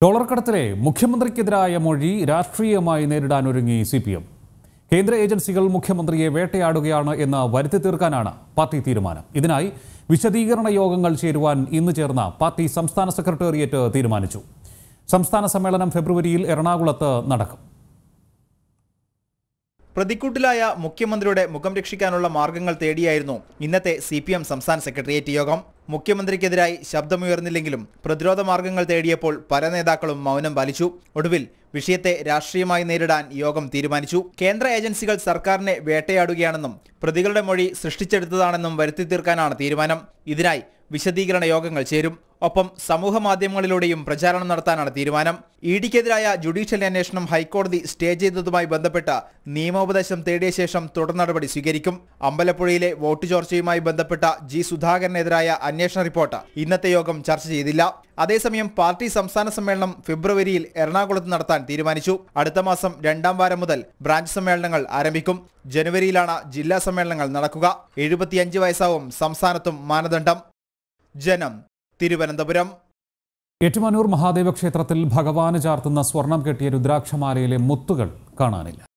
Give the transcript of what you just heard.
dollar കടത്തിലെ മുഖ്യമന്ത്രിക്കെതിരായ മൊഴി രാഷ്ട്രീയമായി നേരിടാനൊരുങ്ങി C P M കേന്ദ്ര ഏജൻസികൾ മുഖ്യമന്ത്രിയെ വേട്ടയാടുകയാണ് എന്ന് വരുത്തി തീർക്കാനാണ് പാർട്ടി തീരുമാനം ഇതിനായി വിശദീകരണ യോഗങ്ങൾ ചേരുവാൻ ഇന്ന് ചേർന്ന പാർട്ടി സംസ്ഥാന സെക്രട്ടേറിയറ്റ് തീരുമാനിച്ചു സംസ്ഥാന സമ്മേളനം ഫെബ്രുവരിയിൽ എറണാകുളത്ത് നടക്കും പ്രതിക്കൂട്ടിലായ മുഖ്യമന്ത്രിയുടെ മുഖം രക്ഷിക്കാനുള്ള മാർഗങ്ങൾ തേടിയായിരുന്നു ഇന്നത്തെ സി പി എം സംസ്ഥാന സെക്രട്ടേറിയറ്റ് യോഗം മുഖ്യമന്ത്രിക്കെതിരായി ശബ്ദമുയർന്നില്ലെങ്കിലും പ്രതിരോധ മാർഗങ്ങൾ തേടിയപ്പോൾ പല നേതാക്കളും മൗനം പാലിച്ചു ഒടുവിൽ വിഷയത്തെ രാഷ്ട്രീയമായി നേരിടാൻ യോഗം തീരുമാനിച്ചു കേന്ദ്ര ഏജൻസികൾ സർക്കാരിനെ വേട്ടയാടുകയാണെന്നും പ്രതികളുടെ മൊഴി സൃഷ്ടിച്ചെടുത്തതാണെന്നും വരുത്തി തീർക്കാനാണ് തീരുമാനം ഇതിനായി വിശദീകരണ യോഗങ്ങൾ ചേരും ഒപ്പം സമൂഹ മാധ്യമങ്ങളിലൂടെയും പ്രചാരണം നടത്താനാണ് തീരുമാനം ഇ ഡിക്കെതിരായ ജുഡീഷ്യൽ അന്വേഷണം ഹൈക്കോടതി സ്റ്റേ ചെയ്തതുമായി ബന്ധപ്പെട്ട നിയമോപദേശം തേടിയ ശേഷം തുടർ നടപടി സ്വീകരിക്കും അമ്പലപ്പുഴയിലെ വോട്ട് ചോർച്ചയുമായി ബന്ധപ്പെട്ട ജി സുധാകരനെതിരായ അന്വേഷണ റിപ്പോർട്ട് ഇന്നത്തെ യോഗം ചർച്ച ചെയ്തില്ല അതേസമയം പാർട്ടി സംസ്ഥാന സമ്മേളനം ഫെബ്രുവരിയിൽ എറണാകുളത്ത് നടത്താൻ തീരുമാനിച്ചു അടുത്ത മാസം രണ്ടാം വാരം മുതൽ ബ്രാഞ്ച് സമ്മേളനങ്ങൾ ആരംഭിക്കും ജനുവരിയിലാണ് ജില്ലാ സമ്മേളനങ്ങൾ നടക്കുക എഴുപത്തിയഞ്ച് വയസ്സാവും സംസ്ഥാനത്തും മാനദണ്ഡം ജനം തിരുവനന്തപുരം ഏറ്റുമാനൂർ മഹാദേവ ക്ഷേത്രത്തിൽ ഭഗവാന് ചാർത്തുന്ന സ്വർണം കെട്ടിയ രുദ്രാക്ഷമാലയിലെ മുത്തുകൾ കാണാനില്ല